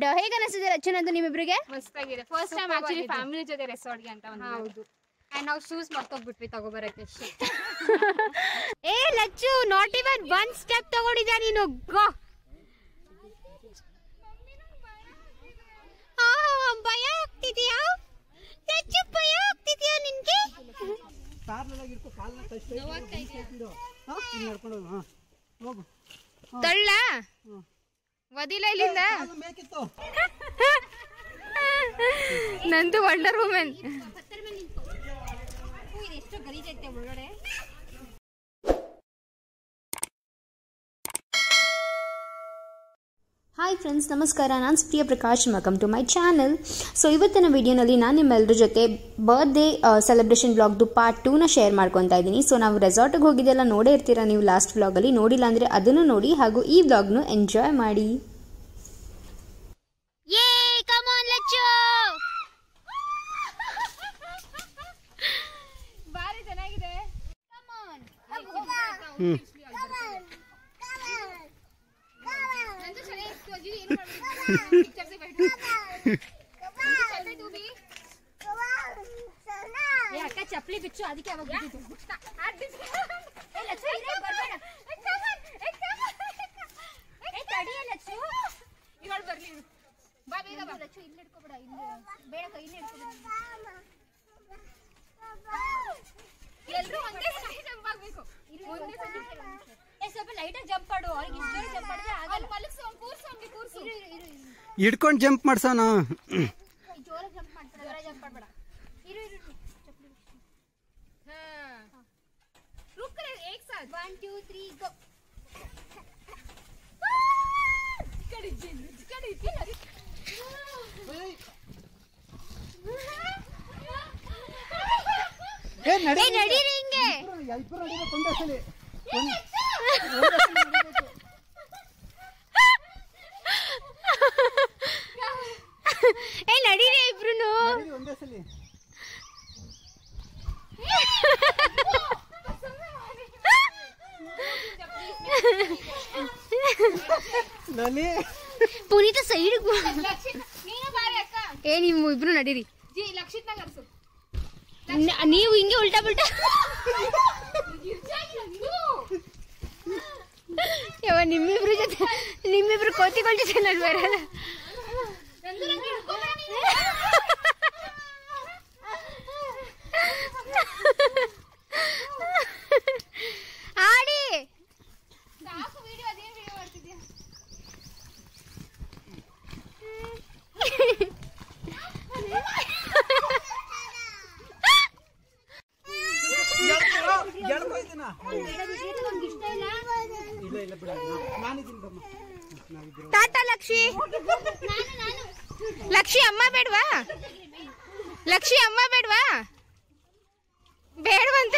And ಹೇಗೆ ಅನಿಸಿದೆ ರಚನಂದು ನಿಮ್ಮಿಬ್ರಿಗೆ ಮಸ್ತಾಗಿದೆ ಫಸ್ಟ್ ಟೈಮ್ ಆಕ್ಚುಲಿ ಫ್ಯಾಮಿಲಿ ಜೊತೆ ರೆಸಾರ್ಟ್ಗೆ ಅಂತ ಒಂದು ಹೌದು ಅಂಡ್ ನಾವು ಶೂಸ್ ಮರ್ತೋಗ್ಬಿಟ್ವಿ ತಗೋಬರಕ್ಕೆ ಅಷ್ಟೇ ಏ Lachchu not even one step ತಗೊಂಡಿದ್ಯಾ ನೀನು ಗೋ ಆ, ಭಯ ಆಗ್ತಿದ್ಯಾ ಲಚ್ಚು ಭಯ ಆಗ್ತಿದ್ಯಾ ನಿನ್ಗೆ ತಳ್ಳ ವದಿಲ ಇಲ್ಲಿಂದ ನಂದು ವಂಡರ್ ವುಮೆನ್ ಎಷ್ಟು ಗಲೀಜೈತೆ ಒಳಗಡೆ ಹಾಯ್ ಫ್ರೆಂಡ್ಸ್ ನಮಸ್ಕಾರ ನಾನು Priya Prakash welcome to my channel so ಇವತ್ತಿನ ವಿಡಿಯೋನಲ್ಲಿ ನಾನು ನಿಮ್ಮೆಲ್ಲರ ಜೊತೆ ಬರ್ತ್ಡೇ ಸೆಲೆಬ್ರೇಷನ್ ಬ್ಲಾಗ್ದು ಪಾರ್ಟ್ ಟೂನ ಶೇರ್ ಮಾಡ್ಕೊತಾ ಇದ್ದೀನಿ ಸೊ ನಾವು ರೆಸಾರ್ಟಿಗೆ ಹೋಗಿದ್ದೆಲ್ಲ ನೋಡೇ ಇರ್ತೀರಾ ನೀವು ಲಾಸ್ಟ್ ಬ್ಲಾಗಲ್ಲಿ ನೋಡಿಲ್ಲ ಅಂದರೆ ಅದನ್ನು ನೋಡಿ ಹಾಗೂ ಈ ಬ್ಲಾಗ್ನು ಎಂಜಾಯ್ ಮಾಡಿ ಯೇ ಕಮಾನ್ ಲಚ್ಚು ಬಾರಿ ಚೆನ್ನಾಗಿದೆ ಏ ಅಕ್ಕ ಚಪ್ಪಲಿ ಬಿಚ್ಚು ಅದಕ್ಕೆ ಅವಾಗ ಬಿದ್ದಿದ್ದು. ಇವಾಗ ಬರ್ಲಿ ಇರು. ಬಾ ಬೇಗ ಬಾ ಎಲ್ರೂ ಒಂದೇ ಸರಿ ಜಂಪ್ ಆಗ್ಬೇಕು ಒಂದೇ ಸರಿ ಏ ಸ್ವಲ್ಪ ಲೈಟಾಗಿ ಜಂಪ್ ಮಾಡು ಅವ್ರಿಗೆ ಇಷ್ಟ ಜಂಪ್ ಮಾಡಿದ್ರೆ ಆಗಲ್ಲ ಅಲ್ಲಿ ಮಲಗ್ಸು ಅವ್ನು ಕೂರ್ಸು ಅವ್ನಿಗೆ ಕೂರ್ಸು ಹಿಡ್ಕೊಂಡು ಜಂಪ್ ಮಾಡ್ಸೋಣ ಜೋರಾಗಿ ಜಂಪ್ ಮಾಡ್ಬೇಡ ಜೋರಾಗಿ ಜಂಪ್ ಮಾಡ್ಬೇಡ ಇರು ಇರು ಇರು. हाँ रुक कर एक साथ ಒನ್ ಟೂ ತ್ರೀ ಗೋ ಕಡಿ ಜಿನ್ ಕಡಿ ಜಿನ್ ಏ ನಡಿ ಏ ನಡೀರಿ ಹಿಂಗೆ ಇಬ್ಬರು ನಡಿಬೇಕು ಒಂದೇ ಸಲಿ ಏ ನಡೀರಿ ಇಬ್ರು ನಡೀರಿ ಒಂದೇ ಸಲಿ ಲಲಿ ಪುನೀತ ಸೈಡ್ ಲಕ್ಷಿತ್ ನೀನು ಬಾರಿ ಅಕ್ಕ ಏ ನೀವು ಇಬ್ರು ನಡೀರಿ ಜಿ ಲಕ್ಷಿತ್ ನಗರ್ ಸು ನ- ನೀವು ಹಿಂಗೆ ಉಲ್ಟಾ ಬಿಲ್ಟಾ ಯಾವ ನಿಮ್ಮಿಬ್ರು ಜೊತೆ ನಿಮ್ಮಿಬ್ರು ಕೋತಿಗಳ ಜೊತೆ ನಾನು ಬರಲ್ಲ ಆಡಿ ಸಾಕು ವಿಡಿಯೋ ಅದೇನು ವಿಡಿಯೋ ಮಾಡ್ತಿದ್ಯಾ ಇಲ್ಲ ಇಲ್ಲ ಬಿಡ ನಾನಿದ್ದೀನಿ ಬಮ್ಮ ನಾವಿದ್ರು ತಾತ ಲಕ್ಷಿ ಲಕ್ಷಿ ಅಮ್ಮ ಬೇಡ್ವಾ ಲಕ್ಷಿ ಅಮ್ಮ ಬೇಡ್ವಾ ಬೇಡವಂತೆ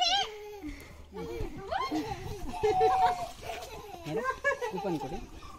ಕೂಪನ್ ಕೊಡಿ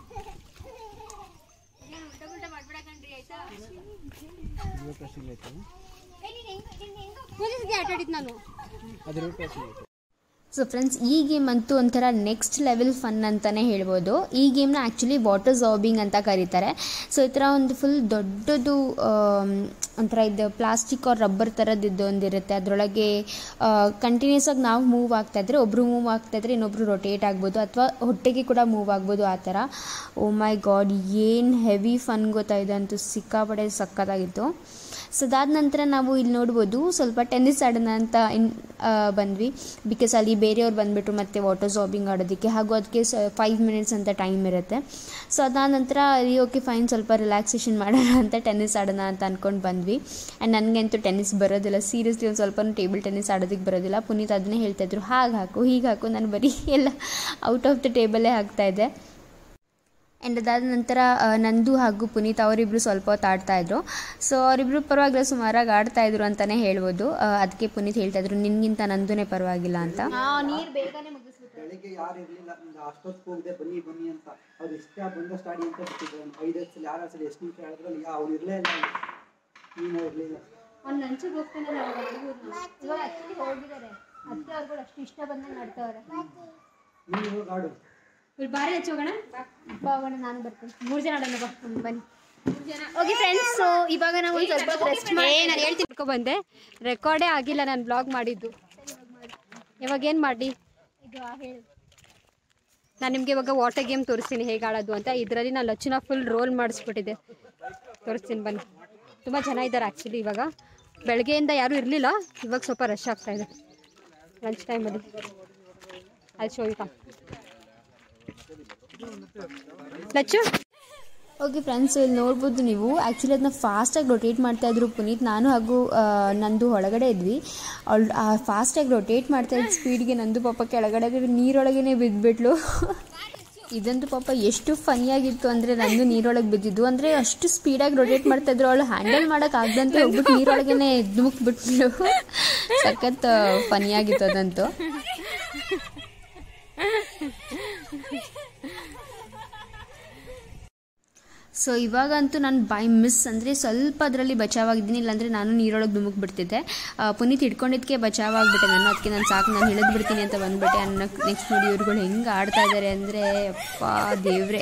ರೂಟ್ ವಾಶಿಂಗ್ ಆಯ್ತು ಪೊಲೀಸ್ಗೆ ಆಟ ಆಡಿದ್ ನಾನು ಅದು ರೂಟ್ ವಾಶಿಂಗ್ ಆಯ್ತು ಸೊ ಫ್ರೆಂಡ್ಸ್ ಈ ಗೇಮ್ ಅಂತೂ ಒಂಥರ ನೆಕ್ಸ್ಟ್ ಲೆವೆಲ್ ಫನ್ ಅಂತಲೇ ಹೇಳ್ಬೋದು ಈ ಗೇಮ್ನ ಆ್ಯಕ್ಚುಲಿ ವಾಟರ್ ಜಾಬಿಂಗ್ ಅಂತ ಕರೀತಾರೆ ಸೊ ಈ ಥರ ಒಂದು ಫುಲ್ ದೊಡ್ಡದು ಆಮ್, ಒಂಥರ ಇದು ಪ್ಲಾಸ್ಟಿಕ್ ಆರ್ ರಬ್ಬರ್ ಥರದ್ದು ಇದು ಒಂದಿರುತ್ತೆ ಅದರೊಳಗೆ ಕಂಟಿನ್ಯೂಸ್ ಆಗಿ ನಾವು ಮೂವ್ ಆಗ್ತಾಯಿದ್ರೆ ಒಬ್ಬರು ಮೂವ್ ಆಗ್ತಾಯಿದ್ರೆ ಇನ್ನೊಬ್ಬರು ರೊಟೇಟ್ ಆಗ್ಬೋದು ಅಥವಾ ಹೊಟ್ಟೆಗೆ ಕೂಡ ಮೂವ್ ಆಗ್ಬೋದು ಆ ಥರ ಓ ಮೈ ಗಾಡ್ ಏನು ಹೆವಿ ಫನ್ ಗೊತ್ತಾಯಿದೆ ಅಂತೂ ಸಿಕ್ಕಾಪಡೆ ಸಕ್ಕತ್ತಾಗಿತ್ತು ಸೊ ಅದಾದ ನಂತರ ನಾವು ಇಲ್ಲಿ ನೋಡ್ಬೋದು ಸ್ವಲ್ಪ ಟೆನ್ನಿಸ್ ಆಡೋಣ ಅಂತ ಇನ್ ಆ, ಬಂದ್ವಿ ಬಿಕಾಸ್ ಅಲ್ಲಿ ಬೇರೆಯವ್ರು ಬಂದುಬಿಟ್ರು ಮತ್ತೆ ವಾಟರ್ ಜಾಬಿಂಗ್ ಆಡೋದಕ್ಕೆ ಹಾಗೂ ಅದಕ್ಕೆ ಸ ಫೈವ್ ಮಿನಿಟ್ಸ್ ಅಂತ ಟೈಮ್ ಇರುತ್ತೆ ಸೊ ಅದಾದ ನಂತರ ಅಲ್ಲಿ ಓಕೆ ಫೈನ್ ಸ್ವಲ್ಪ ರಿಲ್ಯಾಕ್ಸೇಷನ್ ಮಾಡೋಣ ಅಂತ ಟೆನ್ನಿಸ್ ಆಡೋಣ ಅಂತ ಅಂದ್ಕೊಂಡು ಬಂದ್ವಿ ಆ್ಯಂಡ್ ನನಗಂತೂ ಟೆನ್ನಿಸ್ ಬರೋದಿಲ್ಲ ಸೀರಿಯಸ್ಲಿ ಒಂದು ಸ್ವಲ್ಪ ಟೇಬಲ್ ಟೆನ್ನಿಸ್ ಆಡೋದಕ್ಕೆ ಬರೋದಿಲ್ಲ ಪುನೀತ್ ಅದನ್ನೇ ಹೇಳ್ತಾಯಿದ್ರು ಹಾಗೆ ಹಾಕು ಹೀಗೆ ಹಾಕು ನಾನು ಬರೀ ಎಲ್ಲ ಔಟ್ ಆಫ್ ದ ಟೇಬಲೇ ಹಾಕ್ತಾಯಿದ್ದೆ ಆ್ಯಂಡ್ ಅದಾದ ನಂತರ ಆ, ನಂದು ಹಾಗೂ ಪುನೀತ್ ಅವರಿಬ್ಬರು ಸ್ವಲ್ಪ ಹೊತ್ತು ಆಡ್ತಾಯಿದ್ರು ಸೊ ಅವರಿಬ್ಬರು ಪರವಾಗಿಲ್ಲ ಸುಮಾರಾಗಿ ಆಡ್ತಾಯಿದ್ರು ಅಂತಲೇ ಹೇಳ್ಬೋದು ಆ, ಅದಕ್ಕೆ ಪುನೀತ್ ಹೇಳ್ತಾಯಿದ್ರು ನಿನ್ಗಿಂತ ನಂದುನೇ ಪರವಾಗಿಲ್ಲ ಅಂತ ನೀರ್ ಬೇಗನೆ ಮುಗಿಸ್ಬಿಟ್ಟು ಬೆಳಿಗ್ಗೆ ಯಾರು ಇರಲಿಲ್ಲ ನಿಮ್ಗೆ ಅಷ್ಟೊತ್ತು ಹೋಗಿದೆ ಬನ್ನಿ ಬನ್ನಿ ಅಂತ ಅವ್ರು ಇಷ್ಟ ಬಂದ ಸ್ಟಾಡಿ ಅಂತ ಬಿಟ್ಟಿದ್ರು ಐದೈದು ಸಲ ಆರು ಸಲ ಎಷ್ಟು ನಿಮಿಷ ಹೇಳಿದ್ರು ಯಾ ಅವ್ರು ಇರಲೇ ಇಲ್ಲ ನೀನು ಇರಲಿಲ್ಲ ಅವ್ನು ಲಂಚಿಗೆ ಹೋಗ್ತಾನೆ ಇವಾಗ ಅತ್ತಿಗೆ ಹೋಗಿದ್ದಾರೆ ಅತ್ತೆ ಅವ್ರುಗಳು ಅಷ್ಟು ಇಷ್ಟ ಬಂದಂಗೆ ನಡ್ತವ್ರೆ ನೀನು ಹೋಗಿ ಆಡು ಇಲ್ಲಿ ಬಾರಿ ಹಚ್ಚಿ ಹೋಗೋಣ ಬಾ ಹೋಗೋಣ ನಾನು ಬರ್ತೀನಿ ಮೂರು ಜನ ಆಡೋಣ ಬಾ ಹ್ಮ್, ಬನ್ನಿ ಓಕೆ ಫ್ರೆಂಡ್ಸ್ ಸೊ ಇವಾಗ ನಾವು ಒಂದು ಸ್ವಲ್ಪ ರೆಸ್ಟ್ ಮಾಡಿ ನಾನು ಹೇಳ್ತೀನಿ ಬಂದೆ ರೆಕಾರ್ಡೇ ಆಗಿಲ್ಲ ನಾನು ಬ್ಲಾಗ್ ಮಾಡಿದ್ದು ಇವಾಗ ಏನು ಮಾಡಿ ಇದು ಹೇಳು ನಾನು ನಿಮಗೆ ಇವಾಗ ವಾಟರ್ ಗೇಮ್ ತೋರಿಸ್ತೀನಿ ಹೇಗೆ ಆಡೋದು ಅಂತ ಇದರಲ್ಲಿ ನಾನು ಲಚ್ಚನ ಫುಲ್ ರೋಲ್ ಮಾಡಿಸ್ಬಿಟ್ಟಿದ್ದೆ ತೋರಿಸ್ತೀನಿ ಬನ್ನಿ ತುಂಬ ಜನ ಇದ್ದಾರೆ ಆ್ಯಕ್ಚುಲಿ ಇವಾಗ ಬೆಳಗ್ಗೆಯಿಂದ ಯಾರೂ ಇರಲಿಲ್ಲ ಇವಾಗ ಸ್ವಲ್ಪ ರಶ್ ಆಗ್ತಾ ಇದೆ ಲಂಚ್ ಟೈಮಲ್ಲಿ ಅದು ಶೋ ಈಗ ಲಚ್ಚು ಓಕೆ ಫ್ರೆಂಡ್ಸ್ ಇಲ್ಲಿ ನೋಡ್ಬೋದು ನೀವು ಆ್ಯಕ್ಚುಲಿ ಅದನ್ನ ಫಾಸ್ಟಾಗಿ ರೊಟೇಟ್ ಮಾಡ್ತಾ ಇದ್ರು ಪುನೀತ್ ನಾನು ಹಾಗೂ ಆ, ನಂದು ಒಳಗಡೆ ಇದ್ವಿ ಅವಳು ಫಾಸ್ಟಾಗಿ ರೊಟೇಟ್ ಮಾಡ್ತಾ ಇದ್ದ ಸ್ಪೀಡ್ಗೆ ನಂದು ಪಾಪ ಕೆಳಗಡೆ ನೀರೊಳಗೇ ಬಿದ್ದುಬಿಟ್ಲು ಇದಂತೂ ಪಾಪ ಎಷ್ಟು ಫನಿಯಾಗಿತ್ತು ಅಂದರೆ ನಂದು ನೀರೊಳಗೆ ಬಿದ್ದಿದ್ದು ಅಂದರೆ ಅಷ್ಟು ಸ್ಪೀಡಾಗಿ ರೊಟೇಟ್ ಮಾಡ್ತಾ ಇದ್ರು ಅವಳು ಹ್ಯಾಂಡಲ್ ಮಾಡೋಕೆ ಆಗದಂತೆ ಹೋಗ್ಬಿಟ್ಟು ನೀರೊಳಗೇ ಧುಮುಕ್ಬಿಟ್ಲು ಸಖತ್ ಫನಿಯಾಗಿತ್ತು ಅದಂತೂ ಸೊ ಇವಾಗಂತೂ ನಾನು ಬೈ ಮಿಸ್ ಅಂದರೆ ಸ್ವಲ್ಪ ಅದರಲ್ಲಿ ಬಚಾವಾಗಿದ್ದೀನಿ ಇಲ್ಲಾಂದರೆ ನಾನು ನೀರೊಳಗೆ ಧುಮುಕ್ ಬಿಡ್ತಿದ್ದೆ ಆ, ಪುನೀತ್ ಹಿಡ್ಕೊಂಡಿದ್ದಕ್ಕೆ ಬಚಾವಾಗ್ಬಿಟ್ಟೆ ನಾನು ಅದಕ್ಕೆ ನಾನು ಸಾಕು ನಾನು ಇಳಿದು ಬಿಡ್ತೀನಿ ಅಂತ ಬಂದ್ಬಿಟ್ಟೆ ಅನ್ನೋ ನೆಕ್ಸ್ಟ್ ನೋಡಿ ಇವ್ರುಗಳು ಹೆಂಗೆ ಆಡ್ತಾ ಇದ್ದಾರೆ ಅಂದರೆ ಅಪ್ಪ ದೇವ್ರೆ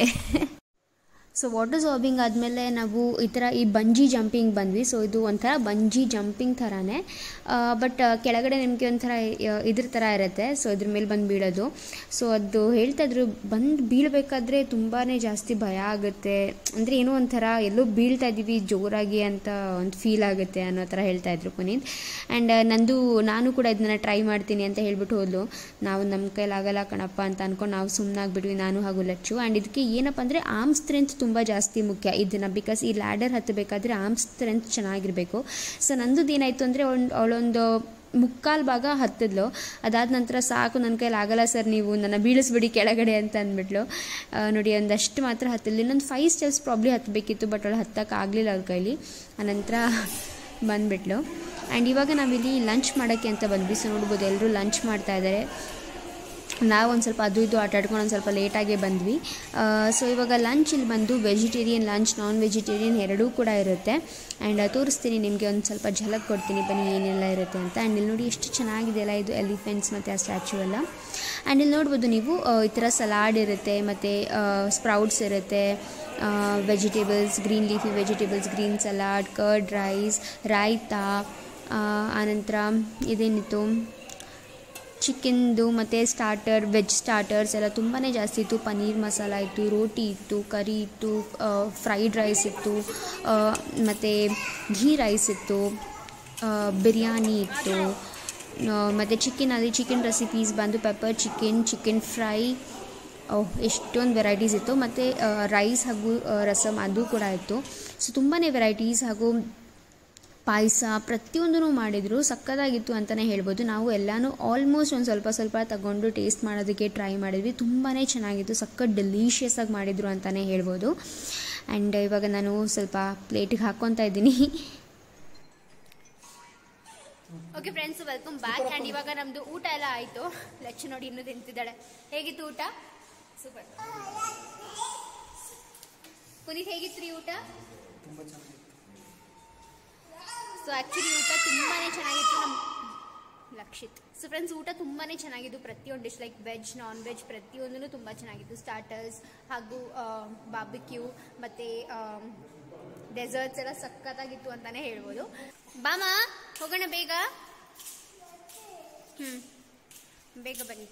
ಸೊ ವಾಟರ್ ಸಾಬಿಂಗ್ ಆದಮೇಲೆ ನಾವು ಈ ಥರ ಈ ಬಂಜಿ ಜಂಪಿಂಗ್ ಬಂದ್ವಿ ಸೊ ಇದು ಒಂಥರ ಬಂಜಿ ಜಂಪಿಂಗ್ ಥರನೇ ಬಟ್ ಕೆಳಗಡೆ ನಿಮಗೆ ಒಂಥರ ಆ, ಇದ್ರ ಥರ ಇರುತ್ತೆ ಸೊ ಇದ್ರ ಮೇಲೆ ಬಂದು ಬೀಳೋದು ಸೊ ಅದು ಹೇಳ್ತಾ ಇದ್ರು ಬಂದು ಬೀಳಬೇಕಾದ್ರೆ ತುಂಬಾ ಜಾಸ್ತಿ ಭಯ ಆಗುತ್ತೆ ಅಂದರೆ ಏನೋ ಒಂಥರ ಎಲ್ಲೋ ಬೀಳ್ತಾ ಇದ್ದೀವಿ ಜೋರಾಗಿ ಅಂತ ಒಂದು ಫೀಲ್ ಆಗುತ್ತೆ ಅನ್ನೋ ಥರ ಹೇಳ್ತಾ ಇದ್ರು ಪುನೀತ್ ಆ್ಯಂಡ್ ನಂದು ನಾನು ಕೂಡ ಇದನ್ನ ಟ್ರೈ ಮಾಡ್ತೀನಿ ಅಂತ ಹೇಳ್ಬಿಟ್ಟು ಹೋದ್ಲು ನಾವು ನಮ್ಮ ಕೈಲಾಗಲ್ಲ ಕಣಪ್ಪ ಅಂತ ಅನ್ಕೊಂಡು ನಾವು ಸುಮ್ಮನಾಗ್ಬಿಟ್ವಿ ನಾನು ಹಾಗೂ ಲಚ್ಚು ಆ್ಯಂಡ್ ಇದಕ್ಕೆ ಏನಪ್ಪ ಅಂದರೆ ಆರ್ಮ್ ಸ್ಟ್ರೆಂತ್ ತುಂಬ ಜಾಸ್ತಿ ಮುಖ್ಯ ಇದನ್ನು ಬಿಕಾಸ್ ಈ ಲ್ಯಾಡರ್ ಹತ್ತಬೇಕಾದ್ರೆ ಆರ್ಮ್ ಸ್ಟ್ರೆಂತ್ ಚೆನ್ನಾಗಿರಬೇಕು ಸೊ ನಂದು ಏನಾಯಿತು ಅಂದರೆ ಒಂದು ಅವಳೊಂದು ಮುಕ್ಕಾಲು ಭಾಗ ಹತ್ತಿದ್ಲು ಅದಾದ ನಂತರ ಸಾಕು ನನ್ನ ಕೈಲಿ ಆಗಲ್ಲ ಸರ್ ನೀವು ನನ್ನ ಬೀಳಿಸ್ಬಿಡಿ ಕೆಳಗಡೆ ಅಂತ ಅಂದ್ಬಿಟ್ಲು ಆ, ನೋಡಿ ಒಂದಷ್ಟು ಮಾತ್ರ ಹತ್ತಿಲ್ಲ ಇನ್ನೊಂದು ಫೈವ್ ಸ್ಟೆಪ್ಸ್ ಪ್ರಾಬ್ಲಿ ಹತ್ತಬೇಕಿತ್ತು ಬಟ್ ಅವಳು ಹತ್ತಕ್ಕಾಗಲಿಲ್ಲ ಅವ್ರ ಕೈಲಿ ಆನಂತರ ಬಂದ್ಬಿಟ್ಲು ಆ್ಯಂಡ್ ಇವಾಗ ನಾವಿಲ್ಲಿ ಲಂಚ್ ಮಾಡೋಕ್ಕೆ ಅಂತ ಬಂದ್ವಿ ಸೊ ನೋಡ್ಬೋದು ಎಲ್ಲರೂ ಲಂಚ್ ಮಾಡ್ತಾ ಇದ್ದಾರೆ ನಾವು ಒಂದು ಸ್ವಲ್ಪ ಅದು ಇದು ಆಟ ಆಡ್ಕೊಂಡು ಒಂದು ಸ್ವಲ್ಪ ಲೇಟಾಗೇ ಬಂದ್ವಿ ಸೊ ಇವಾಗ ಲಂಚ್ ಇಲ್ಲಿ ಬಂದು ವೆಜಿಟೇರಿಯನ್ ಲಂಚ್ ನಾನ್ ವೆಜಿಟೇರಿಯನ್ ಎರಡೂ ಕೂಡ ಇರುತ್ತೆ ಆ್ಯಂಡ್ ತೋರಿಸ್ತೀನಿ ನಿಮಗೆ ಒಂದು ಸ್ವಲ್ಪ ಝಲಕ್ ಕೊಡ್ತೀನಿ ಬನ್ನಿ ಏನೆಲ್ಲ ಇರುತ್ತೆ ಅಂತ ಆ್ಯಂಡ್ ಇಲ್ಲಿ ನೋಡಿ ಎಷ್ಟು ಚೆನ್ನಾಗಿದೆ ಅಲ್ಲ ಇದು ಎಲಿಫೆಂಟ್ಸ್ ಮತ್ತು ಆ ಸ್ಟ್ಯಾಚು ಎಲ್ಲ ಆ್ಯಂಡ್ ಇಲ್ಲಿ ನೋಡ್ಬೋದು ನೀವು ಆ, ಈ ಥರ ಸಲಾಡ್ ಇರುತ್ತೆ ಮತ್ತು ಸ್ಪ್ರೌಟ್ಸ್ ಇರುತ್ತೆ vegetables green leafy vegetables green salad curd rice raita ಆ, ಆನಂತರ ಇದೇನಿತ್ತು ಚಿಕನ್ದು ಮತ್ತು ಸ್ಟಾರ್ಟರ್ ವೆಜ್ ಸ್ಟಾರ್ಟರ್ಸ್ ಎಲ್ಲ ತುಂಬಾ ಜಾಸ್ತಿ ಇತ್ತು ಪನ್ನೀರ್ ಮಸಾಲ ಇತ್ತು ರೋಟಿ ಇತ್ತು ಕರಿ ಇತ್ತು ಫ್ರೈಡ್ ರೈಸ್ ಇತ್ತು ಮತ್ತು ಘೀ ರೈಸ್ ಇತ್ತು ಆ, ಬಿರಿಯಾನಿ ಇತ್ತು ಮತ್ತು ಚಿಕನಲ್ಲಿ ಚಿಕನ್ ರೆಸಿಪೀಸ್ ಬಂದು pepper chicken chicken fry oh ಎಷ್ಟೊಂದು ವೆರೈಟೀಸ್ ಇತ್ತು ಮತ್ತು ರೈಸ್ ಹಾಗೂ ಆ, ರಸಮ್ ಅದು ಕೂಡ ಇತ್ತು ಸೊ ತುಂಬಾ ವೆರೈಟೀಸ್ ಹಾಗೂ ಪಾಯಸ ಪ್ರತಿಯೊಂದೂ ಮಾಡಿದರು ಸಕ್ಕತ್ತಾಗಿತ್ತು ಅಂತಲೇ ಹೇಳ್ಬೋದು ನಾವು ಎಲ್ಲನೂ ಆಲ್ಮೋಸ್ಟ್ ಒಂದು ಸ್ವಲ್ಪ ಸ್ವಲ್ಪ ತಗೊಂಡು ಟೇಸ್ಟ್ ಮಾಡೋದಕ್ಕೆ ಟ್ರೈ ಮಾಡಿದ್ವಿ ತುಂಬಾ ಚೆನ್ನಾಗಿತ್ತು ಸಖತ್ ಡೆಲೀಷಿಯಸ್ ಆಗಿ ಮಾಡಿದರು ಅಂತಲೇ ಹೇಳ್ಬೋದು ಆ್ಯಂಡ್ ಇವಾಗ ನಾನು ಸ್ವಲ್ಪ ಪ್ಲೇಟಿಗೆ ಹಾಕ್ಕೊತಾ ಇದ್ದೀನಿ okay friends welcome back and ಇವಾಗ ನಮ್ಮದು ಊಟ ಎಲ್ಲ ಆಯಿತು ಲಚ್ಚು ನೋಡಿ ಇನ್ನೂ ತಿಂತಿದ್ದಾಳೆ ಹೇಗಿತ್ತು ಊಟ ಸೂಪರ್ ಪುನೀತ್ ಹೇಗಿತ್ತು ರೀ ಊಟ ತುಂಬ ಚೆನ್ನಾಗಿತ್ತು ಸೊ ಆ್ಯಕ್ಚುಲಿ ಊಟ ತುಂಬಾ ಚೆನ್ನಾಗಿತ್ತು ನಮ್ಮ ಲಕ್ಷಿತ್ ಸೊ ಫ್ರೆಂಡ್ಸ್ ಊಟ ತುಂಬಾ ಚೆನ್ನಾಗಿತ್ತು ಪ್ರತಿಯೊಂದು dish like veg non veg ಪ್ರತಿಯೊಂದೂ ತುಂಬ ಚೆನ್ನಾಗಿತ್ತು ಸ್ಟಾರ್ಟರ್ಸ್ ಹಾಗೂ ಬಾಬಿಕ್ಯೂ ಮತ್ತು ಡೆಸರ್ಟ್ಸ್ ಎಲ್ಲ ಸಖತ್ತಾಗಿತ್ತು ಅಂತಲೇ ಹೇಳ್ಬೋದು ಬಾಮ ಹೋಗೋಣ ಬೇಗ ಹ್ಞೂ ಬೇಗ ಬನ್ನಿ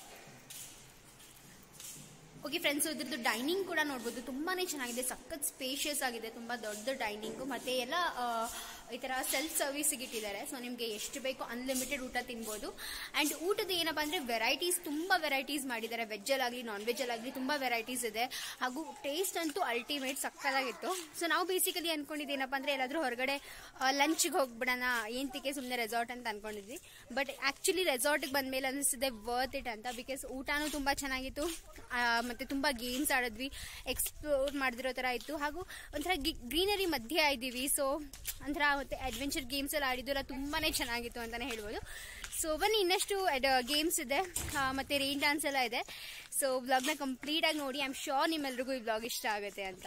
ಓಕೆ ಫ್ರೆಂಡ್ಸ್ ಇದ್ರದ್ದು ಡೈನಿಂಗ್ ಕೂಡ ನೋಡ್ಬೋದು ತುಂಬಾ ಚೆನ್ನಾಗಿದೆ ಸಖತ್ ಸ್ಪೇಷಿಯಸ್ ಆಗಿದೆ ತುಂಬ ದೊಡ್ಡ ಡೈನಿಂಗು ಮತ್ತು ಎಲ್ಲ ಆ, ಈ ಥರ ಸೆಲ್ಫ್ ಸರ್ವಿಸಿಗೆ ಇಟ್ಟಿದ್ದಾರೆ ಸೊ ನಿಮಗೆ ಎಷ್ಟು ಬೇಕೋ ಅನ್ಲಿಮಿಟೆಡ್ ಊಟ ತಿನ್ಬೋದು ಆ್ಯಂಡ್ ಊಟದ ಏನಪ್ಪ ಅಂದರೆ ವೆರೈಟೀಸ್ ತುಂಬ ವೆರೈಟೀಸ್ ಮಾಡಿದ್ದಾರೆ ವೆಜ್ಜಲ್ಲಾಗಲಿ ನಾನ್ ವೆಜ್ಜಲ್ಲಾಗಲಿ ತುಂಬ ವೆರೈಟೀಸ್ ಇದೆ ಹಾಗೂ ಟೇಸ್ಟ್ ಅಂತೂ ಅಲ್ಟಿಮೇಟ್ ಸಕ್ಕತ್ತಾಗಿತ್ತು ಸೊ ನಾವು ಬೇಸಿಕಲಿ ಅನ್ಕೊಂಡಿದ್ದು ಏನಪ್ಪ ಅಂದರೆ ಎಲ್ಲಾದರೂ ಹೊರಗಡೆ ಲಂಚ್ಗೆ ಹೋಗ್ಬಿಡೋಣ ಏಂತಿಗೆ ಸುಮ್ಮನೆ ರೆಸಾರ್ಟ್ ಅಂತ ಅನ್ಕೊಂಡಿದ್ವಿ ಬಟ್ ಆ್ಯಕ್ಚುಲಿ ರೆಸಾರ್ಟ್ಗೆ ಬಂದಮೇಲೆ ಅನಿಸ್ತಿದೆ ವರ್ತ್ ಇಟ್ ಅಂತ ಬಿಕಾಸ್ ಊಟನೂ ತುಂಬ ಚೆನ್ನಾಗಿತ್ತು ಆ, ಮತ್ತೆ ತುಂಬ ಗೇಮ್ಸ್ ಆಡಿದ್ವಿ ಎಕ್ಸ್ಪ್ಲೋರ್ ಮಾಡಿದಿರೋ ಥರ ಇತ್ತು ಹಾಗೂ ಒಂಥರ ಗ್ರೀನರಿ ಮಧ್ಯೆ ಇದ್ದೀವಿ ಸೊ ಒಂಥರ ಮತ್ತೆ ಅಡ್ವೆಂಚರ್ ಗೇಮ್ಸ್ ಎಲ್ಲ ಆಡಿದ್ದು ಎಲ್ಲ ತುಂಬಾ ಚೆನ್ನಾಗಿತ್ತು ಅಂತಲೇ ಹೇಳ್ಬೋದು ಸೊ ಬನ್ನಿ ಇನ್ನಷ್ಟು ಗೇಮ್ಸ್ ಇದೆ ಆ, ಮತ್ತೆ ರೈನ್ ಡ್ಯಾನ್ಸ್ ಎಲ್ಲ ಇದೆ ಸೊ ವ್ಲಾಗ್ನ ಕಂಪ್ಲೀಟಾಗಿ ನೋಡಿ ಐ ಆಮ್ ಶೋರ್ ನಿಮ್ಮೆಲ್ರಿಗೂ ಈ ವ್ಲಾಗ್ ಇಷ್ಟ ಆಗುತ್ತೆ ಅಂತ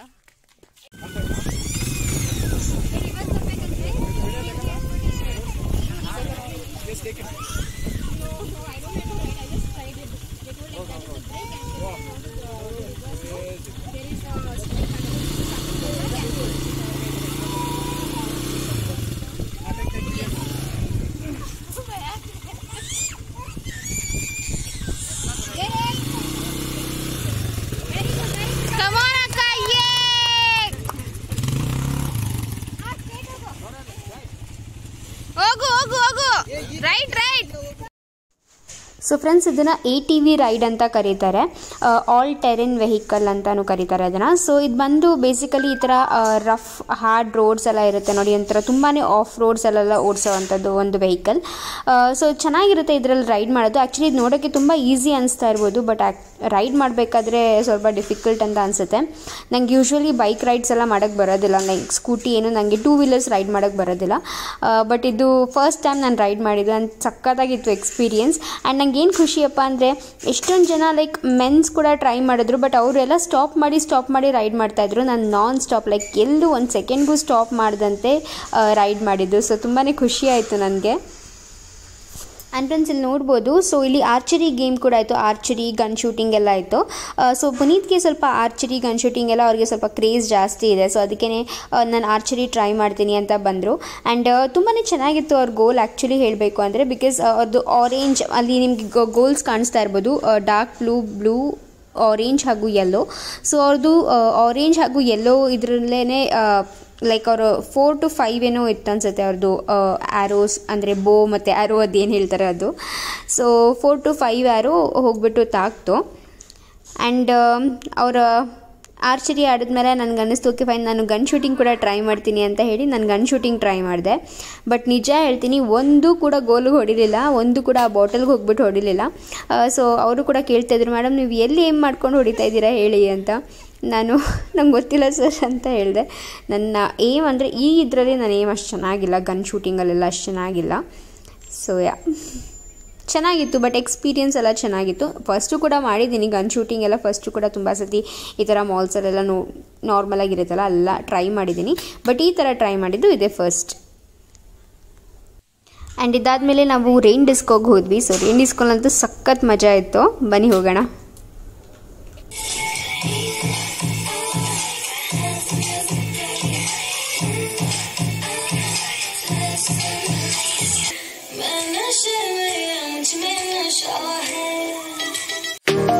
ಸೊ ಫ್ರೆಂಡ್ಸ್ ಇದನ್ನು ಎ ಟಿ ವಿ ರೈಡ್ ಅಂತ ಕರೀತಾರೆ ಆಲ್ ಟೆರೆನ್ ವೆಹಿಕಲ್ ಅಂತಲೂ ಕರೀತಾರೆ ಅದನ್ನು ಸೊ ಇದು ಬಂದು ಬೇಸಿಕಲಿ ಈ ಥರ ರಫ್ ಹಾರ್ಡ್ ರೋಡ್ಸ್ ಎಲ್ಲ ಇರುತ್ತೆ ನೋಡಿ ಒಂಥರ ತುಂಬಾ ಆಫ್ ರೋಡ್ಸಲ್ಲೆಲ್ಲ ಓಡಿಸೋವಂಥದ್ದು ಒಂದು ವೆಹಿಕಲ್ ಸೊ ಚೆನ್ನಾಗಿರುತ್ತೆ ಇದರಲ್ಲಿ ರೈಡ್ ಮಾಡೋದು ಆ್ಯಕ್ಚುಲಿ ಇದು ನೋಡೋಕ್ಕೆ ತುಂಬ ಈಸಿ ಅನಿಸ್ತಾ ಇರ್ಬೋದು ಬಟ್ ರೈಡ್ ಮಾಡಬೇಕಾದ್ರೆ ಸ್ವಲ್ಪ ಡಿಫಿಕಲ್ಟ್ ಅಂತ ಅನಿಸುತ್ತೆ ನಂಗೆ ಯೂಶ್ವಲಿ ಬೈಕ್ ರೈಡ್ಸ್ ಎಲ್ಲ ಮಾಡೋಕ್ಕೆ ಬರೋದಿಲ್ಲ ಲೈಕ್ ಸ್ಕೂಟಿ ಏನು ನನಗೆ ಟೂ ವೀಲರ್ಸ್ ರೈಡ್ ಮಾಡೋಕ್ಕೆ ಬರೋದಿಲ್ಲ ಬಟ್ ಇದು ಫಸ್ಟ್ ಟೈಮ್ ನಾನು ರೈಡ್ ಮಾಡಿದ್ದು ಆ್ಯಂಡ್ ಸಕ್ಕತ್ತಾಗಿತ್ತು ಎಕ್ಸ್ಪೀರಿಯನ್ಸ್ ಆ್ಯಂಡ್ ನಂಗೆ ಏನು ಖುಷಿಯಪ್ಪ ಅಂದರೆ ಎಷ್ಟೊಂದು ಜನ ಲೈಕ್ ಮೆನ್ಸ್ ಕೂಡ ಟ್ರೈ ಮಾಡಿದ್ರು ಬಟ್ ಅವರೆಲ್ಲ ಸ್ಟಾಪ್ ಮಾಡಿ ಸ್ಟಾಪ್ ಮಾಡಿ ರೈಡ್ ಮಾಡ್ತಾಯಿದ್ರು ನಾನು ನಾನ್ ಸ್ಟಾಪ್ ಲೈಕ್ ಎಲ್ಲೂ ಒಂದು ಸೆಕೆಂಡ್ಗೂ ಸ್ಟಾಪ್ ಮಾಡದಂತೆ ರೈಡ್ ಮಾಡಿದ್ದು ಸೊ ತುಂಬಾ ಖುಷಿ ಆಯಿತು ನನಗೆ ಆ್ಯಂಡ್ ಫ್ರೆಂಡ್ಸ್ ಇಲ್ಲಿ ನೋಡ್ಬೋದು ಸೊ ಇಲ್ಲಿ ಆರ್ಚರಿ ಗೇಮ್ ಕೂಡ ಆಯಿತು ಆರ್ಚರಿ ಗನ್ ಶೂಟಿಂಗ್ ಎಲ್ಲ ಆಯಿತು ಸೊ ಪುನೀತ್ಗೆ ಸ್ವಲ್ಪ ಆರ್ಚರಿ ಗನ್ ಶೂಟಿಂಗ್ ಎಲ್ಲ ಅವ್ರಿಗೆ ಸ್ವಲ್ಪ ಕ್ರೇಜ್ ಜಾಸ್ತಿ ಇದೆ ಸೊ ಅದಕ್ಕೆ ನಾನು ಆರ್ಚರಿ ಟ್ರೈ ಮಾಡ್ತೀನಿ ಅಂತ ಬಂದರು ಆ್ಯಂಡ್ ತುಂಬಾ ಚೆನ್ನಾಗಿತ್ತು ಅವ್ರ ಗೋಲ್ ಆ್ಯಕ್ಚುಲಿ ಹೇಳಬೇಕು ಅಂದರೆ ಬಿಕಾಸ್ ಅದು ಆರೆಂಜ್ ಅಲ್ಲಿ ನಿಮಗೆ ಗೋಲ್ಸ್ ಕಾಣಿಸ್ತಾ ಇರ್ಬೋದು ಡಾರ್ಕ್ ಬ್ಲೂ ಬ್ಲೂ ಆರೆಂಜ್ ಹಾಗೂ ಯೆಲ್ಲೋ ಸೊ ಅವ್ರದ್ದು ಆರೆಂಜ್ ಹಾಗೂ ಯೆಲ್ಲೋ ಇದರಲ್ಲೇ ಲೈಕ್ ಅವರು ಫೋರ್ ಟು ಫೈವ್ ಏನೋ ಇತ್ತು ಅನ್ಸುತ್ತೆ ಅವ್ರದ್ದು ಆ್ಯರೋಸ್ ಅಂದರೆ ಬೋ ಮತ್ತು ಆ್ಯರೋ ಅದೇನು ಹೇಳ್ತಾರೆ ಅದು so four to five arrow ಹೋಗ್ಬಿಟ್ಟು ತಾಕ್ತು ಆ್ಯಂಡ್ ಅವರ ಆರ್ಚರಿ ಆಡಿದ್ಮೇಲೆ ನನಗೆ ಅನ್ನಿಸ್ತು ಓಕೆ ಫೈನ್ ನಾನು ಗನ್ ಶೂಟಿಂಗ್ ಕೂಡ ಟ್ರೈ ಮಾಡ್ತೀನಿ ಅಂತ ಹೇಳಿ ನಾನು ಗನ್ ಶೂಟಿಂಗ್ ಟ್ರೈ ಮಾಡಿದೆ ಬಟ್ ನಿಜ ಹೇಳ್ತೀನಿ ಒಂದು ಕೂಡ ಗೋಲ್ಗೆ ಹೊಡಿಲಿಲ್ಲ ಒಂದು ಕೂಡ ಆ ಬಾಟಲ್ಗೆ ಹೋಗ್ಬಿಟ್ಟು ಹೊಡಿಲಿಲ್ಲ ಸೊ ಅವರು ಕೂಡ ಕೇಳ್ತಾಯಿದ್ರು ಮೇಡಮ್ ನೀವು ಎಲ್ಲಿ ಏಮ್ ಮಾಡ್ಕೊಂಡು ಹೊಡಿತಾ ಇದ್ದೀರಾ ಹೇಳಿ ಅಂತ ನಾನು ನಂಗೆ ಗೊತ್ತಿಲ್ಲ ಸರ್ ಅಂತ ಹೇಳಿದೆ ನನ್ನ ಏಮ್ ಅಂದರೆ ಈ ಇದರಲ್ಲಿ ನನ್ನ ಏಮ್ ಅಷ್ಟು ಚೆನ್ನಾಗಿಲ್ಲ ಗನ್ ಶೂಟಿಂಗಲ್ಲೆಲ್ಲ ಅಷ್ಟು ಚೆನ್ನಾಗಿಲ್ಲ ಸೊ ಯಾ ಚೆನ್ನಾಗಿತ್ತು ಬಟ್ ಎಕ್ಸ್ಪೀರಿಯನ್ಸ್ ಎಲ್ಲ ಚೆನ್ನಾಗಿತ್ತು ಫಸ್ಟು ಕೂಡ ಮಾಡಿದ್ದೀನಿ ಗನ್ ಶೂಟಿಂಗ್ ಎಲ್ಲ ಫಸ್ಟು ಕೂಡ ತುಂಬ ಸತಿ ಈ ಥರ ಮಾಲ್ಸಲ್ಲೆಲ್ಲ ನೋ ನಾರ್ಮಲಾಗಿರುತ್ತಲ್ಲ ಎಲ್ಲ ಟ್ರೈ ಮಾಡಿದ್ದೀನಿ ಬಟ್ ಈ ಥರ ಟ್ರೈ ಮಾಡಿದ್ದು ಇದೆ ಫಸ್ಟ್ ಆ್ಯಂಡ್ ಇದಾದಮೇಲೆ ನಾವು ರೈನ್ ಡಿಸ್ಕೋಗೆ ಹೋದ್ವಿ ಸೊ ರೈನ್ ಡಿಸ್ಕೋಲಂತೂ ಸಖತ್ ಮಜಾ ಇತ್ತು ಬನ್ನಿ ಹೋಗೋಣ मैं नशे में मुझ में नशा है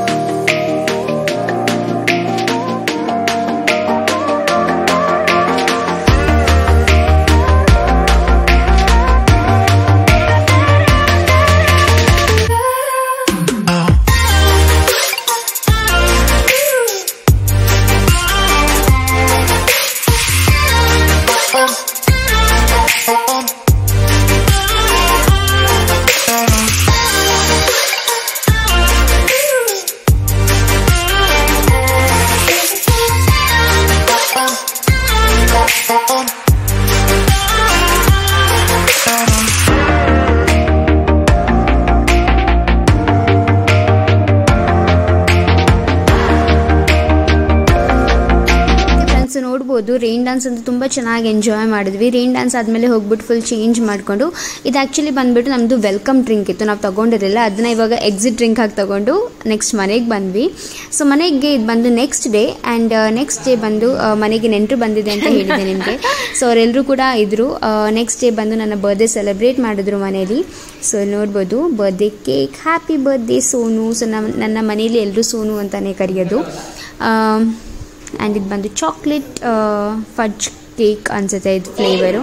ಫ್ರೆಂಡ್ಸ್ ನೋಡ್ಬೋದು ರೈನ್ ಡ್ಯಾನ್ಸ್ ಅಂತೂ ತುಂಬ ಚೆನ್ನಾಗಿ ಎಂಜಾಯ್ ಮಾಡಿದ್ವಿ ರೈನ್ ಡ್ಯಾನ್ಸ್ ಆದಮೇಲೆ ಹೋಗ್ಬಿಟ್ಟು ಫುಲ್ ಚೇಂಜ್ ಮಾಡಿಕೊಂಡು ಇದು ಆ್ಯಕ್ಚುಲಿ ಬಂದುಬಿಟ್ಟು ನಮ್ಮದು ವೆಲ್ಕಮ್ ಡ್ರಿಂಕ್ ಇತ್ತು ನಾವು ತೊಗೊಂಡಿರಲಿಲ್ಲ ಅದನ್ನ ಇವಾಗ ಎಕ್ಸಿಟ್ ಡ್ರಿಂಕ್ ಆಗಿ ತೊಗೊಂಡು ನೆಕ್ಸ್ಟ್ ಮನೆಗೆ ಬಂದ್ವಿ ಸೊ ಮನೆಗೆ ಇದು ಬಂದು next day and next day ಬಂದು ಆ, ಮನೆಗೆ ನೆಂಟರು ಬಂದಿದೆ ಅಂತ ಹೇಳಿದೆ ನಿಮಗೆ ಸೊ ಅವರೆಲ್ಲರೂ ಕೂಡ ಇದ್ದರು ನೆಕ್ಸ್ಟ್ ಡೇ ಬಂದು ನನ್ನ ಬರ್ಡೇ ಸೆಲೆಬ್ರೇಟ್ ಮಾಡಿದ್ರು ಮನೇಲಿ ಸೊ ನೋಡ್ಬೋದು birthday cake happy birthday Sonu so ನಮ್ಮ ನನ್ನ ಮನೇಲಿ ಎಲ್ಲರೂ ಸೋನು ಅಂತಲೇ ಕರೆಯೋದು ಆ್ಯಂಡ್ ಇದು ಬಂದು ಚಾಕ್ಲೇಟ್ ಫಡ್ಜ್ ಕೇಕ್ ಅನ್ಸುತ್ತೆ ಇದು ಫ್ಲೇವರು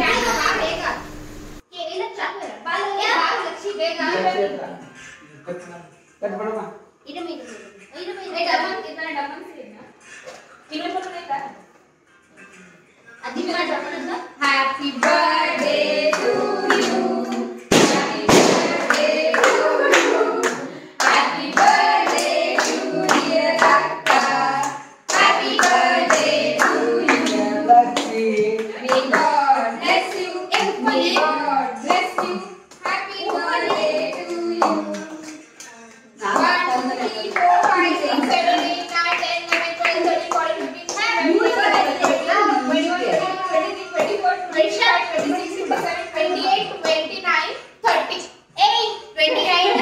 ಕಟ್ ಬಿಡಮ್ಮ happy birthday to you happy birthday to dear ಅಕ್ಕ happy birthday to you lucky May God bless you. May God bless you. Happy birthday to you. One, two, three, four, five, six, seven, eight, nine, ten, eleven, twelve, thirteen, fourteen, fifteen. Happy birthday to you. Twenty-one, twenty-two, twenty-three, twenty-four, twenty-five, twenty-six, twenty-seven, twenty-eight, twenty-nine, thirty. Eight, twenty-nine.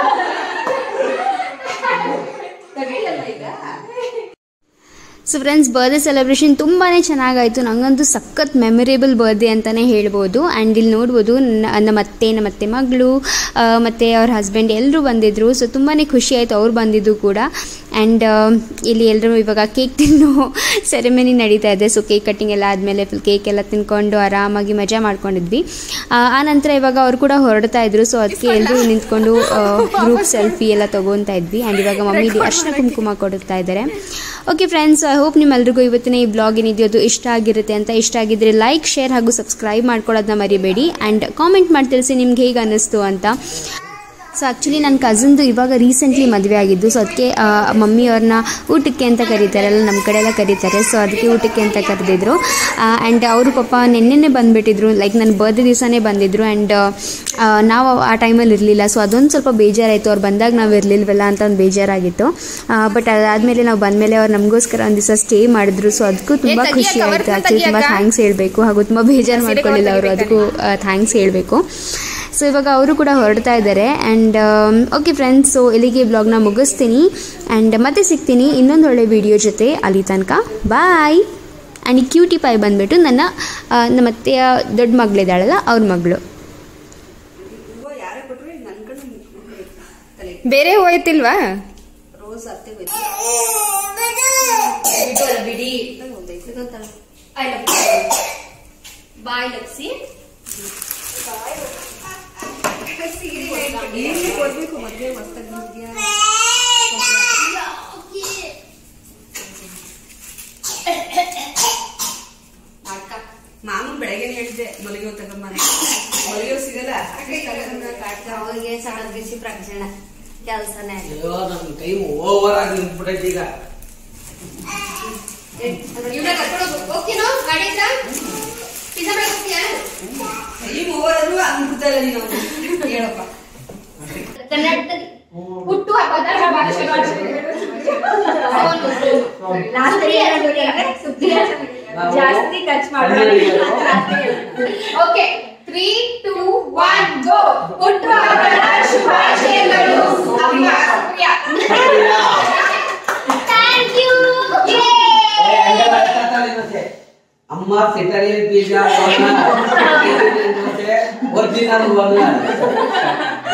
So friends birthday celebration ತುಂಬಾ ಚೆನ್ನಾಗಾಯಿತು ನನಗಂತೂ ಸಖತ್ memorable birthday ಅಂತಲೇ ಹೇಳ್ಬೋದು and ಇಲ್ಲಿ ನೋಡ್ಬೋದು ನನ್ನ ನಮ್ಮ ಅತ್ತೆ ನಮ್ಮ ಅತ್ತೆ ಮಗಳು ಮತ್ತು ಅವ್ರ ಹಸ್ಬೆಂಡ್ ಎಲ್ಲರೂ ಬಂದಿದ್ದರು ಸೊ ತುಂಬಾ ಖುಷಿ ಆಯಿತು ಅವ್ರು ಬಂದಿದ್ದು ಕೂಡ ಆ್ಯಂಡ್ ಇಲ್ಲಿ ಎಲ್ಲರೂ ಇವಾಗ ಕೇಕ್ ತಿನ್ನೋ ಸೆರೆಮನಿ ನಡೀತಾ ಇದೆ ಸೊ ಕೇಕ್ ಕಟ್ಟಿಂಗ್ ಎಲ್ಲ ಆದಮೇಲೆ ಫುಲ್ ಕೇಕ್ ಎಲ್ಲ ತಿನ್ಕೊಂಡು ಆರಾಮಾಗಿ ಮಜಾ ಮಾಡ್ಕೊಂಡಿದ್ವಿ ಆ ಆ ನಂತರ ಇವಾಗ ಅವ್ರು ಕೂಡ ಹೊರಡ್ತಾ ಇದ್ರು ಸೊ ಅದಕ್ಕೆ ಎಲ್ಲರೂ ನಿಂತ್ಕೊಂಡು ಗ್ರೂಪ್ ಸೆಲ್ಫಿ ಎಲ್ಲ ತೊಗೊತಾ ಇದ್ವಿ ಆ್ಯಂಡ್ ಇವಾಗ ಮಮ್ಮಿ ಅರ್ಶಿನ ಕುಂಕುಮ ಕೊಡುತ್ತಾ ಇದ್ದಾರೆ ಓಕೆ ಫ್ರೆಂಡ್ಸ್ ಐ ಹೋಪ್ ನಿಮ್ಮೆಲ್ರಿಗೂ ಇವತ್ತಿನ ಈ ಬ್ಲಾಗ್ ಏನಿದೆಯೋ ಅದು ಇಷ್ಟ ಆಗಿರುತ್ತೆ ಅಂತ ಇಷ್ಟ ಆಗಿದ್ರೆ ಲೈಕ್ ಶೇರ್ ಹಾಗೂ ಸಬ್ಸ್ಕ್ರೈಬ್ ಮಾಡ್ಕೊಳ್ಳೋದನ್ನ ಮರಿಬೇಡಿ ಆ್ಯಂಡ್ ಕಾಮೆಂಟ್ ಮಾಡಿ ತಿಳಿಸಿ ನಿಮ್ಗೆ ಹೇಗೆ ಅನ್ನಿಸ್ತು ಅಂತ ಸೊ ಆ್ಯಕ್ಚುಲಿ ನನ್ನ ಕಸಿನ್ದು ಇವಾಗ ರೀಸೆಂಟ್ಲಿ ಮದುವೆ ಆಗಿದ್ದು ಸೊ ಅದಕ್ಕೆ ಮಮ್ಮಿಯವ್ರನ್ನ ಊಟಕ್ಕೆ ಅಂತ ಕರೀತಾರಲ್ಲ ನಮ್ಮ ಕಡೆ ಎಲ್ಲ ಕರೀತಾರೆ ಸೊ ಅದಕ್ಕೆ ಊಟಕ್ಕೆ ಅಂತ ಕರೆದಿದ್ರು ಆ್ಯಂಡ್ ಅವರು ಪಾಪ ನಿನ್ನೆನೆ ಬಂದುಬಿಟ್ಟಿದ್ರು ಲೈಕ್ ನನ್ನ ಬರ್ತ್ಡೇ ದಿವಸನೇ ಬಂದಿದ್ರು ಆ್ಯಂಡ್ ನಾವು ಆ ಟೈಮಲ್ಲಿ ಇರಲಿಲ್ಲ ಸೊ ಅದೊಂದು ಸ್ವಲ್ಪ ಬೇಜಾರಾಯಿತು ಅವ್ರು ಬಂದಾಗ ನಾವು ಇರಲಿಲ್ವಲ್ಲ ಅಂತ ಒಂದು ಬೇಜಾರಾಗಿತ್ತು ಬಟ್ ಅದಾದಮೇಲೆ ನಾವು ಬಂದಮೇಲೆ ಅವ್ರು ನಮಗೋಸ್ಕರ ಒಂದು ದಿವಸ ಸ್ಟೇ ಮಾಡಿದ್ರು ಸೊ ಅದಕ್ಕೂ ತುಂಬ ತೆಗಿಯಕ್ಕ, ಖುಷಿ ಆಯಿತು ಬರ್ತಾ ಆ್ಯಕ್ಚುಲಿ ತುಂಬ ತೆಗಿಯಕ್ಕ? ಥ್ಯಾಂಕ್ಸ್ ಹೇಳಬೇಕು ಹಾಗೂ ತುಂಬ ಬೇಜಾರು ಮಾಡ್ಕೊಳ್ಳಿಲ್ಲ ಅವರು ಅದಕ್ಕೂ ಥ್ಯಾಂಕ್ಸ್ ಹೇಳಬೇಕು ಸೊ ಇವಾಗ ಅವರು ಕೂಡ ಹೊರಡ್ತಾ ಇದ್ದಾರೆ ಆ್ಯಂಡ್ ಓಕೆ ಫ್ರೆಂಡ್ಸ್ ಸೊ ಇಲ್ಲಿಗೆ ಬ್ಲಾಗ್ನ ಮುಗಿಸ್ತೀನಿ ಆ್ಯಂಡ್ ಮತ್ತೆ ಸಿಗ್ತೀನಿ ಇನ್ನೊಂದು ಒಳ್ಳೆ ವಿಡಿಯೋ ಜೊತೆ ಅಲ್ಲಿ ತನಕ ಬಾಯ್ ಆ್ಯಂಡ್ ಈ ಕ್ಯೂಟಿ ಪೈ ಬಂದುಬಿಟ್ಟು ನನ್ನ ಆ, ನಮ್ಮ ಅತ್ತೆಯ ದೊಡ್ಡ ಮಗಳಿದ್ದಾಳಲ್ಲ ಅವ್ರ ಮಗಳು ಬೇರೆ ಹೋಯ್ತಿಲ್ವಾ ಬಾಯ್ ಲಕ್ಸಿ ನಾನು ಬೆಳಗ್ಗೆ ಹೇಳಿದ್ದೆ ಮಲಗಿಯೋ ತಗೊಂಬ ಮಲಗಿಯೋ ಸಿಗಲ್ಲ ಅವಾಗೆ ಸಡನ್ ಬಿಸಿ ಪ್ರಕ್ಷಣ ಕೆಲಸನೇ ಅಯ್ಯೋ ನನ್ನ ಟೈಮ್ ಓವರ್ ಆಗಿ ನಿಂತ್ಬಿಟ್ಟೈತೆ ಈಗ ಇವ್ನ ಕರ್ಕೊಂಡು ಹೋಗ್ತೀನೋ ಗಾಡಿ ಹತ್ರ ಪಿಜ್ಜಾ ಮಾಡಕ್ ಹೋಗ್ತೀಯಾ ಟೈಮ್ ಓವರ್ ಆದ್ರೂ ಅನ್ಬಿಡ್ತಾ ಇಲ್ಲ ನೀನು ಹೇಳಪ್ಪ ಕನ್ನಡದಲ್ಲಿ ಹುಟ್ಟು ಹಬ್ಬದ ಶುಭಾಶಯಗಳು ಜಾಸ್ತಿ ಖರ್ಚು ಮಾಡೋದು okay three two one go ಹುಟ್ಟು ಹಬ್ಬದ ಶುಭಾಶಯಗಳು ಅಮ್ಮ ಪ್ರಿಯ ಥ್ಯಾಂಕ್ ಯು ಅಮ್ಮ ಇಟಾಲಿಯನ್ ಪಿಜ್ಜಾ ಒರಿಜಿನಲ್